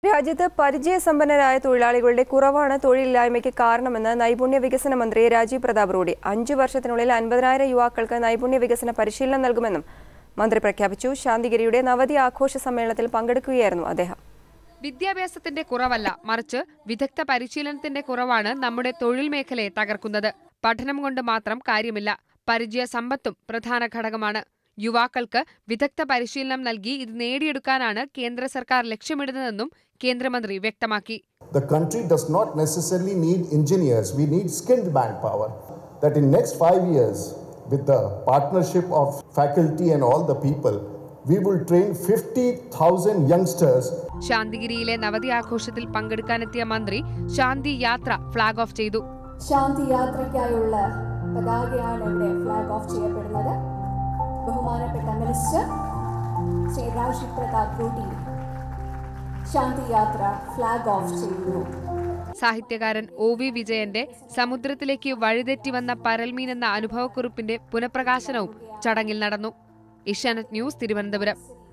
രാജ്യത്ത് പരിചയസമ്പന്നരായ തൊഴിലാളികളുടെ കുറവാണ് തൊഴിലില്ലായ്മയ്ക്ക് കാരണമെന്ന് നൈപുണ്യ വികസന മന്ത്രി രാജീവ് പ്രതാപ് റൂഡി അഞ്ചു വർഷത്തിനുള്ളിൽ അൻപതിനായിരം യുവാക്കൾക്ക് നൈപുണ്യ വികസന പരിശീലനം നൽകുമെന്നും മന്ത്രി പ്രഖ്യാപിച്ചു ശാന്തിഗിരിയുടെ നവതി ആഘോഷ സമ്മേളനത്തിൽ പങ്കെടുക്കുകയായിരുന്നു അദ്ദേഹം വിദ്യാഭ്യാസത്തിന്റെ കുറവല്ല മറിച്ച് വിദഗ്ധ പരിശീലനത്തിന്റെ കുറവാണ് നമ്മുടെ തൊഴിൽ മേഖലയെ തകർക്കുന്നത് പഠനം കൊണ്ട് മാത്രം കാര്യമില്ല പരിചയ സമ്പത്തും പ്രധാന ഘടകമാണ് യുവാക്കൾക്ക് വിദഗ്ധ പരിശീലനം നൽകി ഇത് നേടിയെടുക്കാനാണ് കേന്ദ്ര സർക്കാർ ലക്ഷ്യമിടുന്നതെന്നും കേന്ദ്രമന്ത്രി വ്യക്തമാക്കി The country does not necessarily need engineers. We need skilled manpower. That in next five years, with the partnership of faculty and all the people, we will train 50,000 youngsters ശാന്തിഗിരിയിലെ നവതി ആഘോഷത്തിൽ പങ്കെടുക്കാനെത്തിയ മന്ത്രി ശാന്തി യാത്ര ഫ്ളാഗ് ഓഫ് ചെയ്തു ശാന്തി യാത്രയ്ക്കായുള്ള പതാകയാണ് ഇവിടെ flag off ചെയ്യപ്പെടുന്നത് ബഹുമാനപ്പെട്ട minister Shri Rajiv Pratap Rudy Shanti Yatra flag of ചെയ്യുന്നു സാഹിത്യകാരൻ ഒ വി വിജയന്റെ സമുദ്രത്തിലേക്ക് വഴിതെറ്റി വന്ന പരൽമീൻ എന്ന അനുഭവക്കുറിപ്പിന്റെ പുനഃപ്രകാശനവും ചടങ്ങിൽ നടന്നു ഏഷ്യാനെറ്റ് ന്യൂസ് തിരുവനന്തപുരം